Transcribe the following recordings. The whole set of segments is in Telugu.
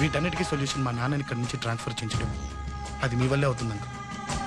వీటన్నిటికీ సొల్యూషన్ మా నాన్నని ఇక్కడి నుంచి ట్రాన్స్ఫర్ చేయించడం అది మీ వల్లే అవుతుంది అంకుల్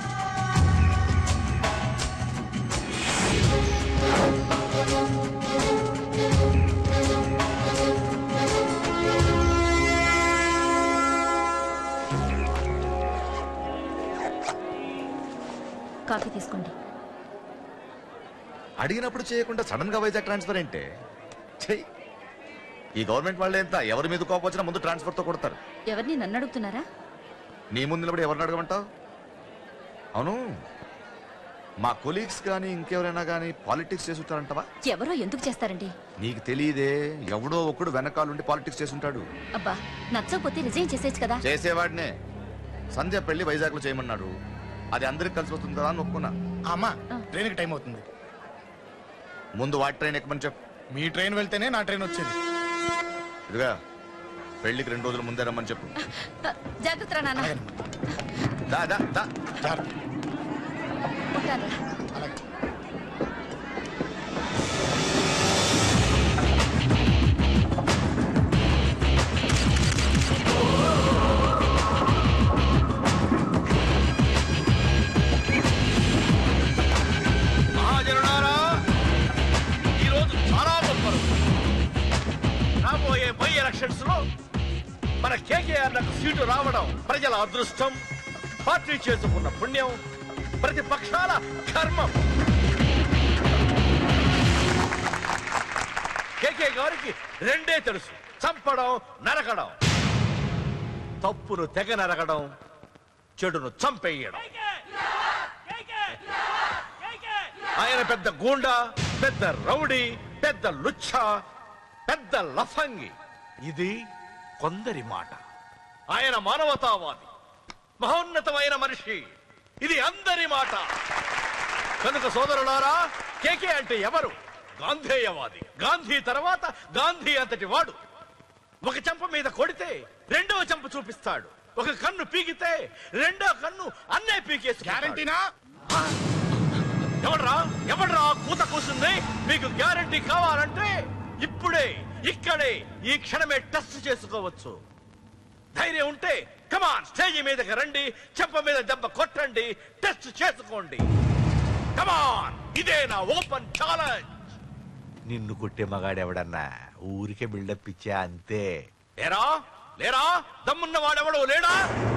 కాఫీ తీసుకోండి అడిగినప్పుడు చేయకుండా సడన్ గా వైజాగ్ ట్రాన్స్ఫర్ ఏంటే చెయ్యి ఈ గవర్నమెంట్ వాళ్ళు ఎంత ఎవరి మీద కోపం వచ్చినా ముందు ట్రాన్స్ఫర్ తో కొడతారు ఎవరిని నన్ను అడుగుతున్నారా నీ ముందు నిలబడి ఎవరిని అడగమంటావు అవును మా కొలీగ్స్ కానీ ఇంకెవరైనా కానీ పాలిటిక్స్ చేస్తుంటారంటవా ఎవరో ఎందుకు చేస్తారండి నీకు తెలియదే ఎవడో ఒకడు వెనకాలండి పాలిటిక్స్ చేస్తుంటాడు అబ్బా నచ్చకపోతే రిజైన్ చేసేయచ్చు కదా చేసేవాడినే సంధ్య పెళ్లి వైజాగ్ లో చేయమన్నాడు అది అందరికి కలిసి వస్తుంది కదా అని ఒప్పుకున్నా అమ్మా ట్రైన్కి టైం అవుతుంది ముందు వాటి ట్రైన్ ఎక్కమని చెప్పు మీ ట్రైన్ వెళ్తేనే నా ట్రైన్ వచ్చేది ఇదిగా పెళ్లికి రెండు రోజుల ముందే రమ్మని చెప్పు ఆ, జాగ్రత్త రా నాన్న దా దా దా జాగ్రత్త. ఉంటాను అలాగే మహాజనులారా ఈరోజు చాలా గొప్ప రోజు. రాబోయే బై ఎలక్షన్స్ లో మన కేకేఆర్ నాకు సీటు రావడం ప్రజల అదృష్టం పార్టీ చేసుకున్న పుణ్యం ప్రతిపక్షాల కర్మం కేకే గారికి రెండే తెలుసు చంపడం నరకడం తప్పును తెగ నరకడం చెడును చంపేయడం ఆయన పెద్ద గూండా పెద్ద రౌడీ పెద్ద లుచ్చ పెద్ద లఫంగి ఇది కొందరి మాట ఆయన మానవతావాది మహోన్నతమైన మనిషి ఇది అందరి మాట కనుక సోదరులారా కేకే అంటే ఎవరు గాంధేయవాది గాంధీ తర్వాత గాంధీ అంతటి వాడు ఒక చెంప మీద కొడితే రెండవ చెంప చూపిస్తాడు ఒక కన్ను పీకితే రెండో కన్ను అన్నే పీకేసి గ్యారంటీనా ఎవడ్రా ఎవడ్రా కూత కూసింది మీకు గ్యారంటీ కావాలంటే ఇప్పుడే ఇక్కడే ఈ క్షణమే టెస్ట్ చేసుకోవచ్చు ధైర్యం ఉంటే కమాన్ స్టేజ్ మీదకి రండి చెంప మీద దెబ్బ కొట్టండి టెస్ట్ చేసుకోండి కమాన్ ఇదే నా ఓపెన్ ఛాలెంజ్ నిన్ను కొట్టే మగాడెవడన్నా ఊరికే బిల్డప్ ఇచ్చా అంతే లేరా లేరా దమ్మున్న వాడెవడు లేడా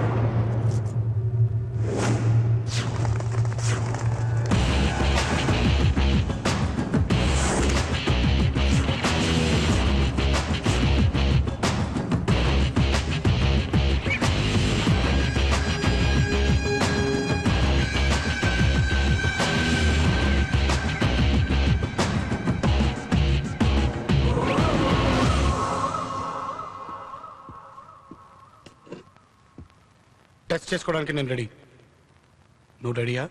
టెస్ట్ చేసుకోవడానికి నేను రెడీ నువ్వు రెడీయా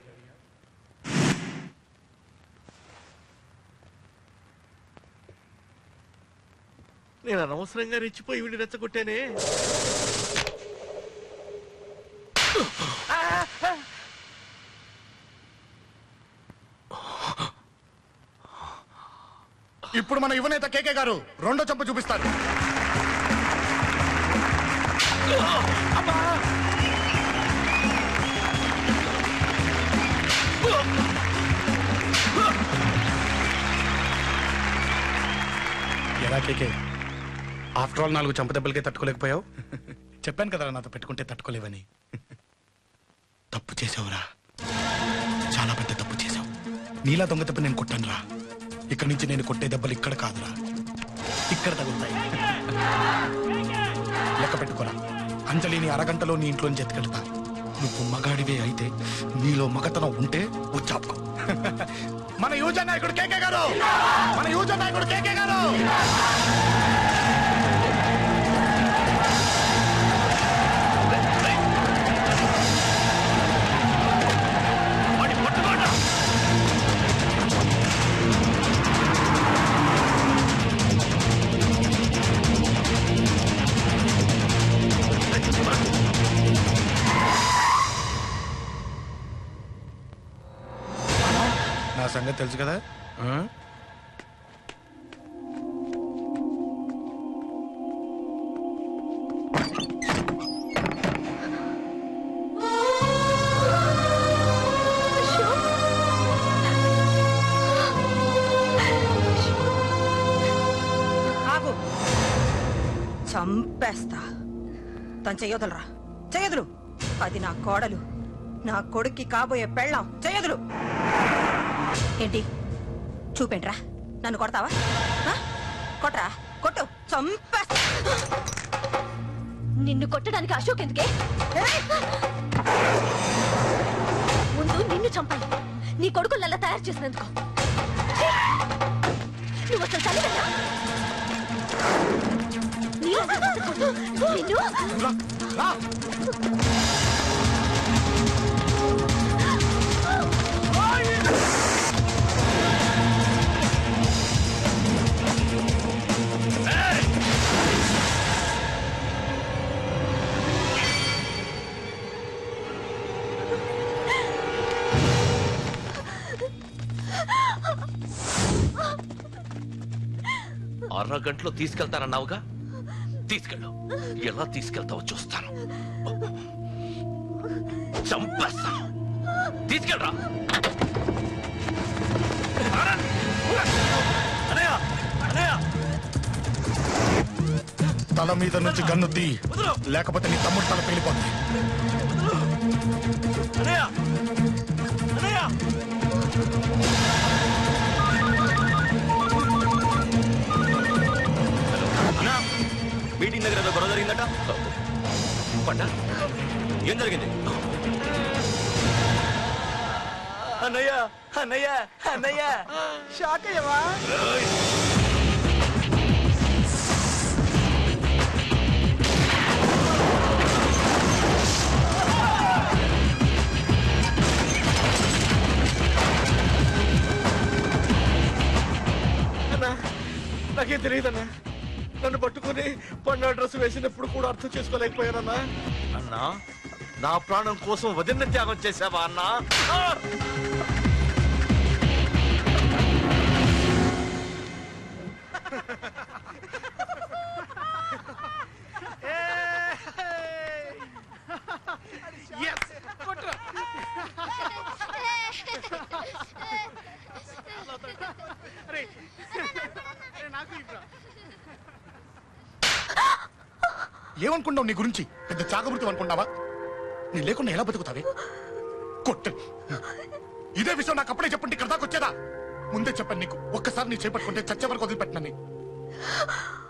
నేను అనవసరంగా రెచ్చిపోయి వీడిని రెచ్చగొట్టానే ఇప్పుడు మన యువనేత కేకే గారు రెండో చంప చూపిస్తారు ఎలా కేకే ఆఫ్టర్ ఆల్ నాలుగు చంప దెబ్బలకే తట్టుకోలేకపోయావు చెప్పాను కదా నాతో పెట్టుకుంటే తట్టుకోలేవని తప్పు చేసావురా చాలా పెద్ద తప్పు చేసావు నీలా దొంగ దెబ్బ నేను కొట్టాను రా ఇక్కడి నుంచి నేను కొట్టే దెబ్బలు ఇక్కడ కాదురా ఇక్కడ తగులుతాయి లెక్క పెట్టుకోరా అంజలిని అరగంటలో నీ ఇంట్లోంచి ఎత్తుకెళ్తా నువ్వు మగాడివే అయితే నీలో మగతనం ఉంటే వచ్చాపుకో మన యువజన నాయకుడు కేకే గారు మన యువజన నాయకుడు కేకే గారు నా సంగతి తెలుసు కదా ఆ? చంపేస్తా తను చెయ్యొదలరా చెయ్యదులు అది నా కోడలు నా కొడుక్కి కాబోయే పెళ్ళాం చెయ్యదులు ఏంటి చూపేంట్రా నన్ను కొడతావా ఆ? కొట్రా కొట్టు చంపేస్తా నిన్ను కొట్టడానికి అశోక్ ఎందుకే ఏయ్! ముందు నిన్ను చంపాలి నీ కొడుకులు అలా తయారు చేసినందుకు నువ్వు అసలు తల్లిదండ్రా నీలో నిన్ను రా, రా. అరగంటలో తీసుకెళ్తానన్నావుగా తీసుకెళ్ళు ఎలా తీసుకెళ్తావో చూస్తాను చంపేస్తాను తీసుకెళ్ళరా అనయ్య అనయ్య తల మీద నుంచి గన్ను తీ వదలు. లేకపోతే నీ తమ్ముడు తల పేలిపోతుంది అనయ్య అనయ్య అన్నా మీటింగ్ దగ్గర ఏదో గొడవ జరిగిందట పండ ఏం జరిగింది అన్నయ్య అన్నయ్య అన్నయ్య షాక్ అయ్యవా అన్నా నాకేం తెలియదన్నా నన్ను పట్టుకుని పండు డ్రెస్ వేసినప్పుడు కూడా అర్థం చేసుకోలేకపోయానన్నా అన్నా నా ప్రాణం కోసం వదిన త్యాగం చేశావా అన్నా ఆ! ఏమనుకున్నావు నీ గురించి పెద్ద చాకబృతి అనుకున్నావా నీ లేకుండా ఎలా బతుకుతావే కొట్టు ఇదే విషయం నాకు అప్పుడే చెప్పండి ఇక్కడ దాకా వచ్చేదా ముందే చెప్పండి నీకు ఒక్కసారి నీ చేపట్టుకుంటే చచ్చే వరకు వదిలిపెట్టనని